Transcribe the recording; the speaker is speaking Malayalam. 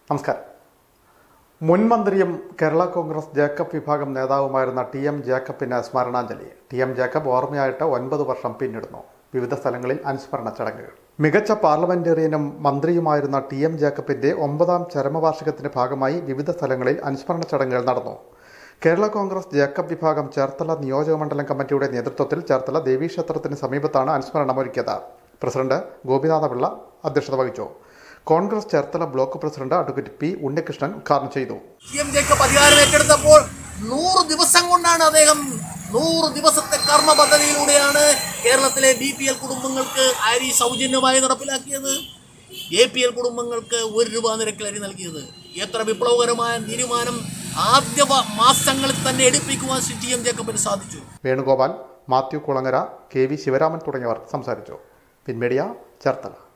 നമസ്കാരം മുൻ മന്ത്രിയും കേരള കോൺഗ്രസ് ജേക്കബ് വിഭാഗം നേതാവുമായിരുന്ന ടി എം ജേക്കബിന് സ്മരണാഞ്ജലി ടി എം ജേക്കബ് ഓർമ്മയായിട്ട് ഒൻപത് വർഷം പിന്നിടുന്നു വിവിധ സ്ഥലങ്ങളിൽ അനുസ്മരണ ചടങ്ങുകൾ മികച്ച പാർലമെന്റേറിയനും മന്ത്രിയുമായിരുന്ന ടി എം ജേക്കബിന്റെ ഒമ്പതാം ചരമവാർഷികത്തിന്റെ ഭാഗമായി വിവിധ സ്ഥലങ്ങളിൽ അനുസ്മരണ ചടങ്ങുകൾ നടന്നു കേരള കോൺഗ്രസ് ജേക്കബ് വിഭാഗം ചേർത്തല നിയോജകമണ്ഡലം കമ്മിറ്റിയുടെ നേതൃത്വത്തിൽ ചേർത്തല ദേവീക്ഷേത്രത്തിന് സമീപത്താണ് അനുസ്മരണം ഒരുക്കിയത് പ്രസിഡന്റ് ഗോപിനാഥപിള്ള അധ്യക്ഷത വഹിച്ചു Congress Cherthala block president advocate P Unnikrishnan ഉദ്ഘാടനം ചെയ്തു സി എം ജേക്കബ് അധികാരം ഏറ്റെടുത്തപ്പോൾ നൂറ് ദിവസം കൊണ്ടാണ് അദ്ദേഹം നൂറ് ദിവസത്തെ കർമ്മ പദ്ധതിയിലൂടെയാണ് കേരളത്തിലെ ബി പി എൽ കുടുംബങ്ങൾക്ക് അരി സൗജന്യമായി നടപ്പിലാക്കിയത് എ പി എൽ കുടുംബങ്ങൾക്ക് ഒരു രൂപ നിരക്കിൽ അരി നൽകിയത് എത്ര വിപ്ലവകരമായ തീരുമാനം ആദ്യ വ- മാസങ്ങളിൽ തന്നെ എടുപ്പിക്കുവാൻ ശ്രീ ടി എം ജേക്കബിന് സാധിച്ചു വേണുഗോപാൽ മാത്യു കുളങ്ങര കെ വി ശിവരാമൻ തുടങ്ങിയവർ സംസാരിച്ചു പിൻമീഡിയ ചേർത്തല